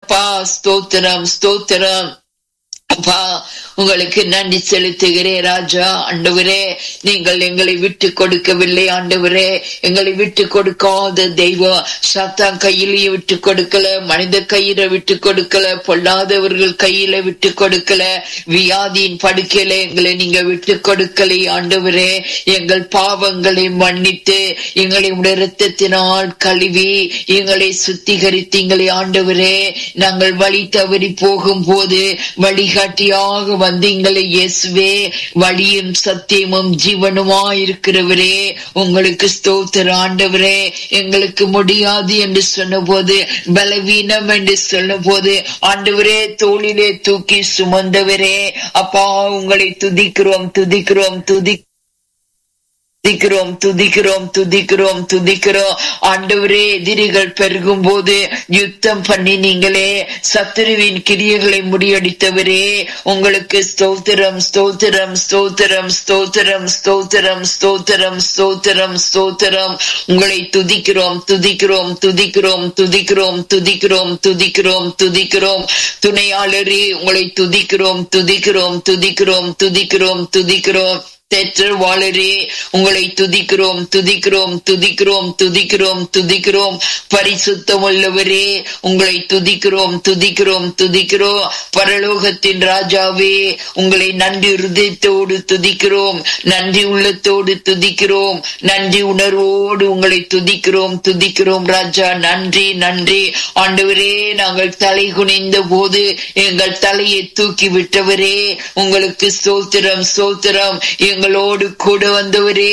அப்பா ஸ்தோத்திரம் ஸ்தோத்திரம் அப்பா உங்களுக்கு நன்றி செலுத்துகிறேன் ராஜா ஆண்டவரே நீங்கள் எங்களை விட்டு கொடுக்கவில்லை ஆண்டவரே எங்களை விட்டு கொடுக்காத தெய்வம் சாத்தான் கையிலேயே விட்டு கொடுக்கல மனித கையில விட்டு கொடுக்கல பொல்லாதவர்கள் கையில விட்டு கொடுக்கல வியாதியின் படுக்கையில எங்களை நீங்க விட்டு கொடுக்கலை ஆண்டவரே எங்கள் பாவங்களை மன்னித்து எங்களை உடைய இரத்தத்தினால் கழுவி எங்களை சுத்திகரித்தீங்களே ஆண்டவரே நாங்கள் வழி தவறி போகும் போது வழிகாட்டியாக வந்தீங்களே இயேசுவே வழியும் சத்தியமும் ஜீவனுமா இருக்கிறவரே உங்களுக்கு ஸ்தோத்திர ஆண்டவரே எங்களுக்கு முடியாது என்று சொன்னபோது பலவீனம் என்று சொன்னபோது ஆண்டவரே தோளிலே தூக்கி சுமந்தவரே அப்பா உங்களை துதிக்கிறோம் துதிக்கிறோம் துதி துதிக்கிறோம் துதிக்கிறோம் துதிக்கிறோம் துதிக்கிறோம் ஆண்டவரே எதிரிகள் பெருகும் போது யுத்தம் பண்ணி நீங்களே சத்துருவின் கிரியைகளை முறியடித்தவரே உங்களுக்கு ஸ்தோத்திரம் ஸ்தோத்திரம் ஸ்தோத்திரம் ஸ்தோத்திரம் ஸ்தோத்திரம் ஸ்தோத்திரம் ஸ்தோத்திரம் ஸ்தோத்திரம் உங்களை துதிக்கிறோம் துதிக்கிறோம் துதிக்கிறோம் துதிக்கிறோம் துதிக்கிறோம் துதிக்கிறோம் துதிக்கிறோம் துணையாளரே உங்களை துதிக்கிறோம் துதிக்கிறோம் துதிக்கிறோம் துதிக்கிறோம் துதிக்கிறோம் தேற்றவாளரே உங்களை துதிக்கிறோம் துதிக்கிறோம் துதிக்கிறோம் துதிக்கிறோம் துதிக்கிறோம் பரிசுத்தம் உள்ளவரே உங்களை துதிக்கிறோம் துதிக்கிறோம் துதிக்கிறோம் பரலோகத்தின் ராஜாவே உங்களை நன்றி ஹிருதயத்தோடு துதிக்கிறோம் நன்றி உள்ளத்தோடு துதிக்கிறோம் நன்றி உணர்வோடு உங்களை துதிக்கிறோம் துதிக்கிறோம் ராஜா நன்றி நன்றி ஆண்டவரே நாங்கள் தலை குனிந்த போது எங்கள் தலையை தூக்கி விட்டவரே உங்களுக்கு சோத்திரம் சோத்திரம் எங்களோடு கூட வந்தவரே